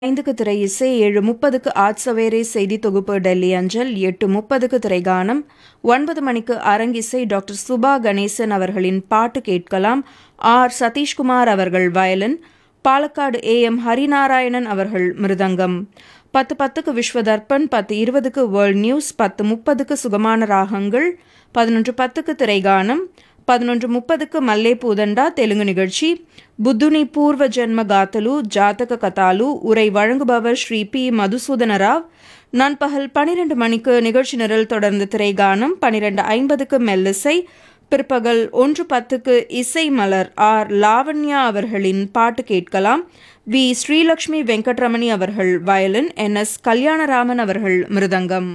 ஐந்துக்கு திரை இசை ஏழு முப்பதுக்கு ஆட் சவேரே செய்தி தொகுப்பு டெல்லி அஞ்சல் எட்டு முப்பதுக்கு திரைகானம் ஒன்பது மணிக்கு அரங்கிசை டாக்டர் சுபா கணேசன் அவர்களின் பாட்டு கேட்கலாம் ஆர் சதீஷ்குமார் அவர்கள் violin Palakkad A M Harinarayanan அவர்கள் மிருதங்கம் பத்து பத்துக்கு விஸ்வதர்ப்பன் பத்து இருபதுக்கு வேர்ல்ட் நியூஸ் பத்து முப்பதுக்கு சுகமான ராகங்கள் பதினொன்று பத்துக்கு திரைகானம் பதினொன்று முப்பதுக்கு மல்லே பூதண்டா தெலுங்கு நிகழ்ச்சி புத்துனி பூர்வ ஜென்ம காத்தலு ஜாதக கதாலு உரை வழங்குபவர் ஸ்ரீ பி மதுசூதன ராவ் நண்பகல் பனிரெண்டு மணிக்கு நிகழ்ச்சி நிரல் தொடர்ந்து திரைகானம் பனிரெண்டு ஐம்பதுக்கு மெல்லிசை பிற்பகல் ஒன்று பத்துக்கு இசை மலர் ஆர் லாவண்யா அவர்களின் பாட்டு கேட்கலாம் வி ஸ்ரீலக்ஷ்மி வெங்கட்ரமணி அவர்கள் வயலின் என் எஸ் கல்யாணராமன் அவர்கள் மிருதங்கம்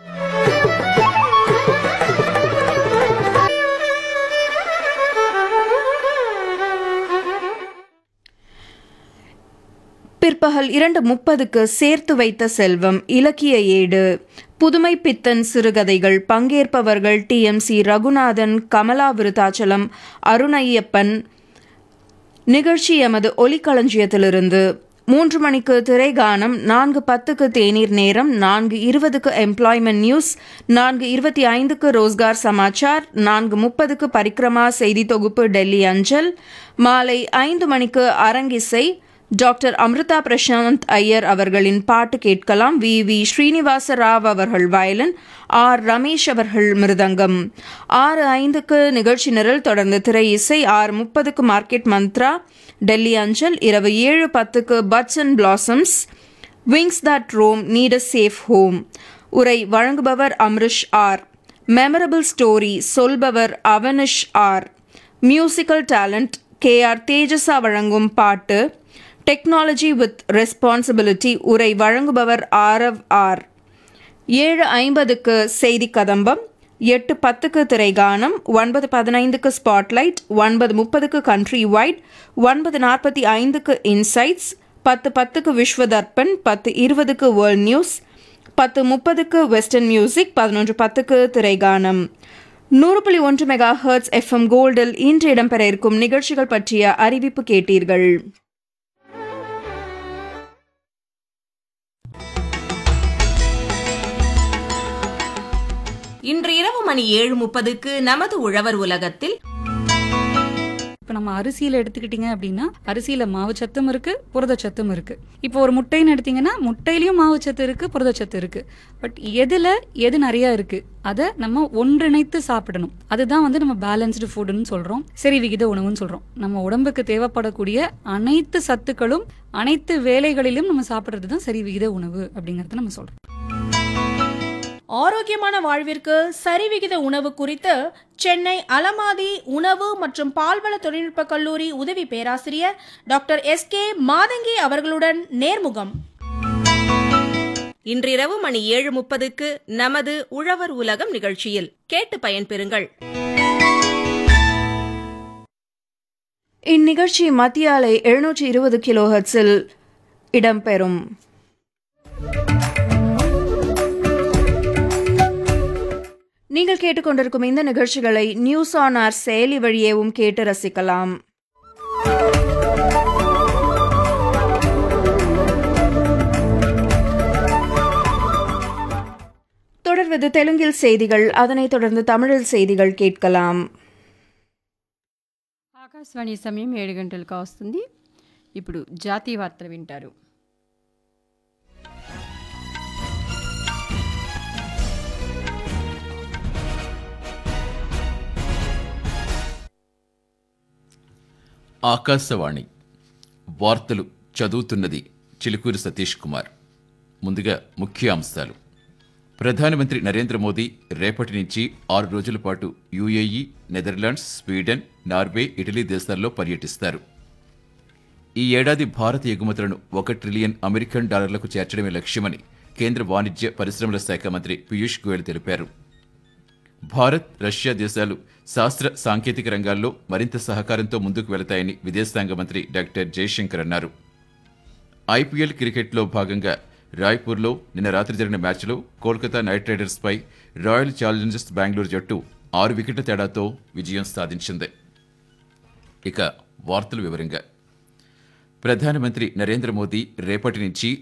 பிற்பகல் இரண்டு முப்பதுக்கு சேர்த்து வைத்த செல்வம் இலக்கிய ஏடு புதுமை பித்தன் சிறுகதைகள் பங்கேற்பவர்கள் T M C Ragunathan Kamala Virudhachalam Arunaiyappan நிகழ்ச்சி எமது ஒலிக்களஞ்சியத்திலிருந்து மூன்று மணிக்கு திரைகானம் நான்கு பத்துக்கு தேநீர் நேரம் நான்கு இருபதுக்கு எம்ப்ளாய்மெண்ட் நியூஸ் நான்கு இருபத்தி ஐந்துக்கு ரோஸ்கார் சமாச்சார் நான்கு முப்பதுக்கு பரிக்ரமா செய்தி தொகுப்பு டெல்லி அஞ்சல் மாலை ஐந்து மணிக்கு அரங்கிசை டாக்டர் அமிர்தா பிரசாந்த் ஐயர் அவர்களின் பாட்டு கேட்கலாம் வி வி ஸ்ரீனிவாச ராவ் அவர்கள் வயலின் ஆர் ரமேஷ் அவர்கள் மிருதங்கம் ஆறு ஐந்துக்கு நிகழ்ச்சி நிரல் தொடர்ந்து திரை இசை ஆறு முப்பதுக்கு மார்க்கெட் மந்த்ரா டெல்லி அஞ்சல் இரவு ஏழு பத்துக்கு buds and blossoms wings that roam need a safe home உரை வழங்குபவர் அம்ரிஷ் ஆர் மெமரபிள் ஸ்டோரி சொல்பவர் Avanish R musical talent K R Tejasa வழங்கும் பாட்டு டெக்னாலஜி வித் ரெஸ்பான்சிபிலிட்டி உரை வழங்குபவர் ஆரவ் ஆர் ஏழு ஐம்பதுக்கு செய்தி கதம்பம் எட்டு பத்துக்கு திரைகானம் ஒன்பது பதினைந்துக்கு ஸ்பாட்லைட் ஒன்பது முப்பதுக்கு கண்ட்ரி வைட் ஒன்பது நாற்பத்தி ஐந்துக்கு இன்சைட்ஸ் பத்து பத்துக்கு விஸ்வதர்ப்பன் பத்து இருபதுக்கு வேர்ல்ட் நியூஸ் பத்து முப்பதுக்கு வெஸ்டர்ன் மியூசிக் பதினொன்று பத்துக்கு திரைகானம் நூறு புள்ளி ஒன்று மெகா ஹர்ட்ஸ் எஃப்எம் கோல்டில் இன்று இடம்பெற இருக்கும் நிகழ்ச்சிகள் பற்றிய அறிவிப்பு கேட்டீர்கள் இன்று இரவு மணி ஏழு முப்பதுக்கு நமது உழவர் உலகத்தில் இப்போ நம்ம அரிசியில எடுத்துக்கிட்டீங்க அப்படின்னா அரிசியில மாவுச்சத்தும் இருக்கு புரதச்சத்தும் இருக்கு இப்போ ஒரு முட்டைன்னு எடுத்தீங்கன்னா முட்டையிலயும் மாவுச்சத்து இருக்கு புரதச்சத்து இருக்கு பட் எதுல எது நிறைய இருக்கு அதை நம்ம ஒன்றிணைத்து சாப்பிடணும் அதுதான் வந்து நம்ம பேலன்ஸ்டு ஃபுட்னு சொல்றோம் சரி விகித உணவுன்னு சொல்றோம் நம்ம உடம்புக்கு தேவைப்படக்கூடிய அனைத்து சத்துக்களும் அனைத்து வேலைகளிலும் நம்ம சாப்பிடுறது தான் சரி விகித உணவு அப்படிங்கறத நம்ம சொல்றோம் ஆரோக்கியமான வாழ்விற்கு சரிவிகித உணவு குறித்து சென்னை அலமாதி உணவு மற்றும் பால்வள தொழில்நுட்ப கல்லூரி உதவி பேராசிரியர் டாக்டர் எஸ் கே மாதங்கி அவர்களுடன் நேர்முகம் இன்றிரவு மணி ஏழு முப்பதுக்கு நமது உழவர் உலகம் நிகழ்ச்சியில் கேட்டு பயன்பெறுங்கள் இந்நிகழ்ச்சி மத்திய அலை எழுநூற்றி இருபது கிலோ ஹெர்ட்ஸில் இடம்பெறும் நீங்கள் கேட்டுக்கொண்டிருக்கும் இந்த நிகழ்ச்சிகளை நியூஸ் ஆன் ஆர் செயலி வழியேவும் கேட்டு ரசிக்கலாம் தொடர்வது தெலுங்கில் செய்திகள் அதனைத் தொடர்ந்து தமிழில் செய்திகள் கேட்கலாம் ఆకాశవాణి సమయం ఏడు గంటలకు వస్తుంది ఇప్పుడు జాతీయ వార్తలు వింటారు ఆకాశవాణి వార్తలు చదువుతున్నది చిలుకూరి సతీష్ కుమార్ ముందుగా ముఖ్య అంశాలు ప్రధానమంత్రి నరేంద్ర మోదీ రేపటి నుంచి ఆరు రోజుల పాటు UAE Netherlands Sweden Norway Italy దేశాల్లో పర్యటిస్తారు ఈ ఏడాది భారత ఎగుమతులను ఒక ట్రిలియన్ అమెరికన్ డాలర్లకు చేర్చడమే లక్ష్యమని కేంద్ర వాణిజ్య పరిశ్రమల శాఖ మంత్రి పీయూష్ గోయల్ తెలిపారు భారత్ రష్యా దేశాలు శాస్త్ర సాంకేతిక రంగాల్లో మరింత సహకారంతో ముందుకు వెళతాయని విదేశాంగ మంత్రి డాక్టర్ జయశంకర్ అన్నారు ఐపీఎల్ క్రికెట్లో భాగంగా రాయ్పూర్లో నిన్న రాత్రి జరిగిన మ్యాచ్లో కోల్కతా నైట్ రైడర్స్పై రాయల్ ఛాలెంజర్స్ బెంగళూరు జట్టు ఆరు వికెట్ల తేడాతో విజయం సాధించింది ఇక వార్తల వివరంగా ప్రధానమంత్రి నరేంద్ర మోదీ రేపటి నుంచి